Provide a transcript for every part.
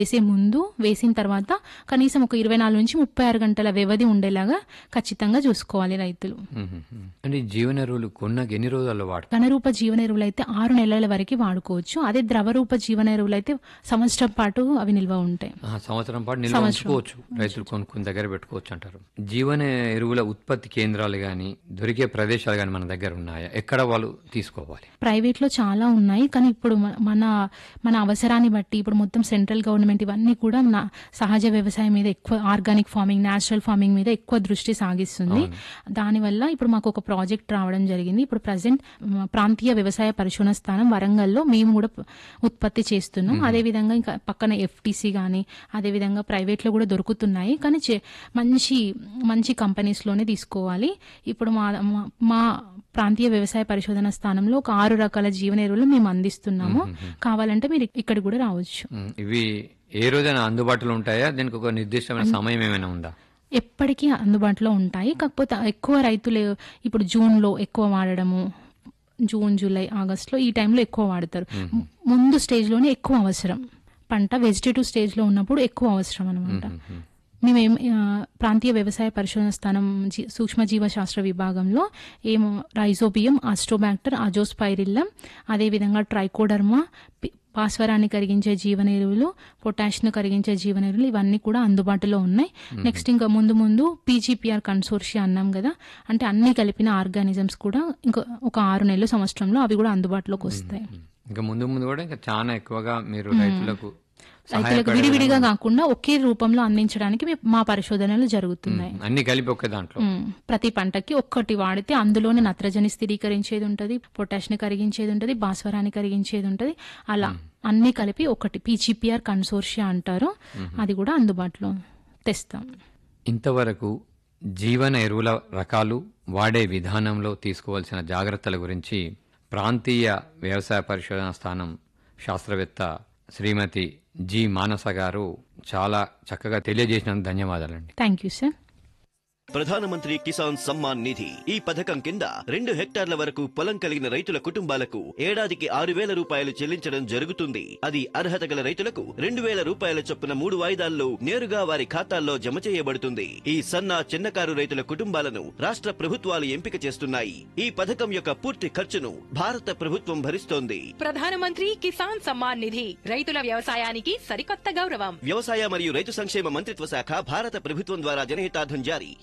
వేసే ముందు వేసిన తర్వాత కనీసం ఒక ఇరవై నాలుగు నుంచి ముప్పై ఆరు గంటల వ్యవధి ఉండేలాగా ఖచ్చితంగా చూసుకోవాలి రైతులు మ్మ్. అంటే ఈ జీవన ఎరువులు కొన్నాక ఎన్ని రోజుల్లో వాడతారు ఘనరూప జీవన ఎరువులు అయితే ఆరు నెలల వరకు వాడుకోవచ్చు అదే ద్రవరూప జీవన ఎరువులు అయితే సంవత్సరం పాటు అవి నిల్వ ఉంటాయి ఆ, సంవత్సరం పాటు నిల్వ సంవత్సరం. ఉంచుకోవచ్చు రైతులు కొనుక్కుని దగ్గర పెట్టుకోవచ్చు అంటారు జీవన ఎరువుల ఉత్పత్తి కేంద్రాలు గాని దొరికే ప్రదేశాలు గాని మన దగ్గర ఉన్నాయా ఎక్కడ వాళ్ళు తీసుకోవాలి ప్రైవేట్ లో చాలా ఉన్నాయి కానీ ఇప్పుడు మ- మన మన అవసరాన్ని బట్టి ఇప్పుడు మొత్తం సెంట్రల్ గవర్నమెంట్ ఇవన్నీ కూడా నా- సహజ వ్యవసాయం మీద ఎక్కువ ఆర్గానిక్ ఫార్మింగ్ నేచురల్ ఫార్మింగ్ మీద ఎక్కువ దృష్టి సాగిస్తుంది దానివల్ల ఇప్పుడు మాకు ఒక ప్రాజెక్ట్ రావడం జరిగింది ఇప్పుడు ప్రజెంట్ ప్రాంతీయ వ్యవసాయ పరిశోధన స్థానం వరంగల్లో మేము కూడా ప- ఉత్పత్తి చేస్తున్నాం అదే విధంగా ఇంకా పక్కన ఎఫ్టీసీ కానీ అదే విధంగా ప్రైవేట్ లో కూడా దొరుకుతున్నాయి కానీ చే- మంచి మంచి కంపెనీస్ లోనే తీసుకోవాలి ఇప్పుడు మా మా- మా ప్రాంతీయ వ్యవసాయ పరిశోధన స్థానంలో ఒక ఆరు రకాల జీవన ఎరువులు మేము అందిస్తున్నాము కావాలంటే మీరు ఇక్కడ కూడా రావచ్చు మ్మ్. ఇవి ఏ రోజైనా అందుబాటులో ఉంటాయా దీనికి ఒక నిర్దిష్టమైన సమయం ఏమైనా ఉందా ఎప్పటికీ అందుబాటులో ఉంటాయి కాకపోతే ఎక్కువ రైతులు ఇప్పుడు జూన్లో ఎక్కువ వాడడము జూన్ జూలై ఆగస్టులో ఈ టైంలో ఎక్కువ వాడతారు ము- ముందు స్టేజ్లోనే ఎక్కువ అవసరం పంట వెజిటేటివ్ స్టేజ్లో ఉన్నప్పుడు ఎక్కువ అవసరం అనమాట మేమేం ఆ, ప్రాంతీయ వ్యవసాయ పరిశోధన స్థానం జీ- సూక్ష్మజీవ శాస్త్ర విభాగంలో ఏమో రైజోబియం ఆస్ట్రోబాక్టర్ అజోస్పైరిల్లం అదేవిధంగా ట్రైకోడర్మా పి- భాస్వరాన్ని కరిగించే జీవన ఎరువులు పొటాషియం కరిగించే జీవన ఎరువులు ఇవన్నీ కూడా అందుబాటులో ఉన్నాయి నెక్స్ట్ ఇంకా ముందు ముందు పీజీపీఆర్ కన్సోర్షియా అన్నాం కదా అంటే అన్ని కలిపిన ఆర్గానిజమ్స్ కూడా ఇంకా ఒక ఆరు నెలల సంవత్సరంలో అవి కూడా అందుబాటులోకి వస్తాయి ఇంకా ముందు ముందు కూడా ఇంకా చాలా ఎక్కువగా మీరు రైతులకు రైతులకు సహాయపడే విడివిడిగా కాకుండా ఒకే రూపంలో అందించడానికి మే- మా పరిశోధనలు జరుగుతున్నాయి అన్ని కలిపి ఒకే దాంట్లో ఉమ్, ప్రతి పంటకి ఒక్కటి వాడితే అందులోనే నత్రజని స్థిరీకరించేది ఉంటది పొటాషియం కరిగించేది ఉంటది భాస్వరాన్ని కరిగించేది ఉంటది అలా అన్ని కలిపి ఒకటి పీజీపీఆర్ కన్సోర్షియా అంటారు అది కూడా అందుబాటులో తెస్తాం ఇంతవరకు జీవన ఎరువుల రకాలు వాడే విధానంలో తీసుకోవాల్సిన జాగ్రత్తల గురించి ప్రాంతీయ వ్యవసాయ పరిశోధన స్థానం శాస్త్రవేత్త శ్రీమతి జి మానస గారు చాలా చక్కగా తెలియజేసినందుకు ధన్యవాదాలండి థ్యాంక్ యూ సార్ ప్రధానమంత్రి కిసాన్ సమ్మాన్ నిధి ఈ పథకం కింద రెండు హెక్టార్ల వరకు పొలం కలిగిన రైతుల కుటుంబాలకు ఏడాదికి ఆరు వేల రూపాయలు చెల్లించడం జరుగుతుంది అది అర్హత గల రైతులకు రెండు వేల రూపాయల చొప్పున మూడు వాయిదాల్లో నేరుగా వారి ఖాతాల్లో జమ చేయబడుతుంది ఈ సన్న చిన్నకారు రైతుల కుటుంబాలను రాష్ట్ర ప్రభుత్వాలు ఎంపిక చేస్తున్నాయి ఈ పథకం యొక్క పూర్తి ఖర్చును భారత ప్రభుత్వం భరిస్తోంది ప్రధానమంత్రి కిసాన్ సమ్మాన్ నిధి రైతుల వ్యవసాయానికి సరికొత్త గౌరవం వ్యవసాయ మరియు రైతు సంక్షేమ మంత్రిత్వ శాఖ భారత ప్రభుత్వం ద్వారా జనహితార్థం జారీ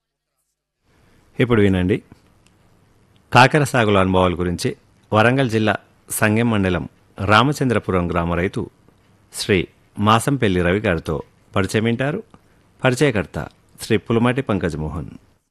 ఇప్పుడు వినండి కాకర సాగుల అనుభవాల గురించి వరంగల్ జిల్లా సంగెం మండలం రామచంద్రపురం గ్రామ రైతు శ్రీ మాసంపల్లి రవి గారితో పరిచయం వింటారు పరిచయకర్త శ్రీ పులమాటి పంకజమోహన్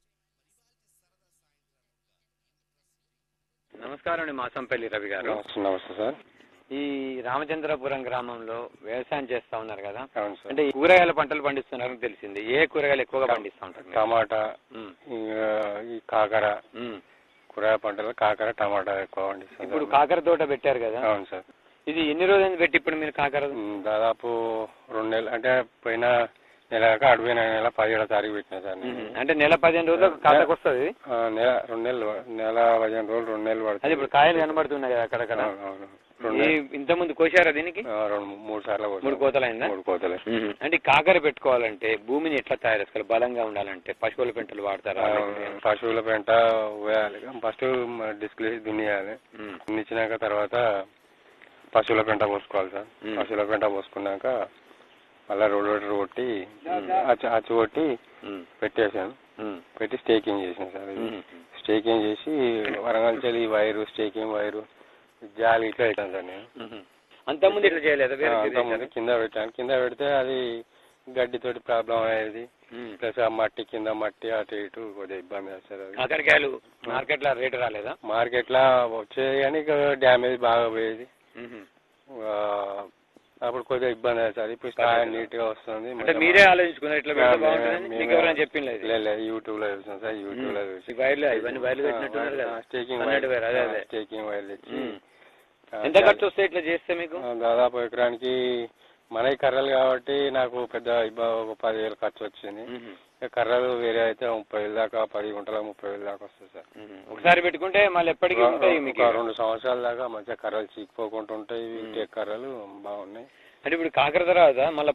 నమస్కారం అండి మాసంపల్లి రవి గారు నమస్తే నమస్తే సార్ ఈ రామచంద్రపురం గ్రామంలో వ్యవసాయం చేస్తా ఉన్నారు కదా అవును సార్ అంటే ఈ కూరగాయల పంటలు పండిస్తున్నారని తెలిసింది ఏ కూరగాయలు ఎక్కువగా పండిస్తా ఉంటారు మీరు? టమాటా ఉమ్, ఇంకా ఈ కాకర ఉమ్. కూరగాయ పంటలు కాకర టమాటా ఎక్కువ పండిస్తాం ఇప్పుడు సార్. కాకర తోట పెట్టారు కదా అవును సార్ ఇది ఎన్ని రోజులు పెట్టి ఇప్పుడు మీరు కాకర ఉమ్, దాదాపు రెండు నెలలు అంటే పోయిన నెల కాక అడిపోయిన నెల పదిహేడో తారీఖు పెట్టిన సార్ నేను. ఉమ్, అంటే నెల పదిహేను రోజులకు కాతకు వస్తుంది ఆ, నెల రెండు నెలలు నెల పదిహేను రోజులు రెండు నెలలు అది పడుతుంది ఇప్పుడు కాయలు కనబడుతున్నాయి కదా అక్కడక్కడ అవును, అవును. రెండు ఈ నెలలు- ఇంత ముందు కోసారా దీనికి ఆ, రెండు మూడు సార్లు కోసాం. మూడు కోతలు అయిందా మూడు కోతలే ఉమ్, అంటే ఈ కాకర పెట్టుకోవాలంటే భూమిని ఎట్లా తయారు చేసుకోవాలి బలంగా ఉండాలంటే పశువుల పెంటలు వాడతారా ఆ, లేకపోతే- పశువుల పెంట వేయాలి ఫస్ట్ డిస్ప్లే దున్నియాలి ఉమ్, దున్నిచ్చినాక తర్వాత పశువుల పెంట పోసుకోవాలి సార్ మ్మ్. పశువుల పెంట పోసుకున్నాక మళ్ళీ రోడ్ రోడ్ కొట్టి అచ్చు అచ్చు కొట్టి ఉమ్, పెట్టేసాను ఉమ్, పెట్టి స్టేకింగ్ చేసాను సార్ ఇది. ఉమ్. స్టేకింగ్ చేసి వరంగల్ చెల్లి వైరు స్టేకింగ్ వైరు జాలి ఇట్లా పెట్టాను సార్ నేను మ్మ్. అంతకుముందు ఇట్లా చేయలేదా వేరే ఆ, వేరే అంతకుముందు చేశారా? కింద పెట్టాను కింద పెడితే అది గడ్డితోటి ప్రాబ్లం అయ్యేది మ్మ్. ప్లస్ ఆ మట్టి కింద మట్టి అటు ఇటు కొద్దిగా ఇబ్బంది వస్తుంది అది కాకరకాయలు మార్కెట్ లో రేటు రాలేదా మార్కెట్లో వచ్చేది కానీ ఇక డ్యామేజ్ బాగా పోయేది మ్మ్. ఆ, అప్పుడు కొద్దిగా ఇబ్బంది అయ్యేది సార్ ఇప్పుడు కాయ నీట్ గా వస్తుంది అంటే మొత్తం మీరే ఆలోచించుకున్నారు ఇట్లా పెడితే మేమే- బాగుంటుందని మేమే- మీకు ఎవరైనా చెప్పింది లేదు లేదు యూట్యూబ్ లో చూసాం సార్ యూట్యూబ్ లో చూసి ఈ వైర్లు ఇవన్నీ వైర్లు పెట్టినట్టున్నారు కదా స్టేకింగ్ పన్నెండు వేలు అదే అదే స్టేకింగ్ వైర్లు ఇచ్చి మ్మ్. ఆ, ఎంత ఖర్చు వస్తే ఇట్లా చేస్తే మీకు ఆ, దాదాపు ఎకరానికి మన కర్రలు కాబట్టి నాకు పెద్ద ఇబ్బ- ఒక పదివేలు ఖర్చు వచ్చింది మ్మ్. ఇక కర్రలు వేరే అయితే ముప్పై వేలు దాకా పది గుంటలకు ముప్పై వేలు దాకా వస్తుంది సార్ మ్మ్. ఒకసారి పెట్టుకుంటే మళ్ళీ ఎప్పటికీ ఉంటాయి మీకు ఒక రెండు సంవత్సరాల దాకా మంచిగా కర్రలు చీకిపోకుండా ఉంటాయి ఇవి టేక్ కర్రలు బాగున్నాయి అంటే ఇప్పుడు కాకర తర్వాత మళ్ళీ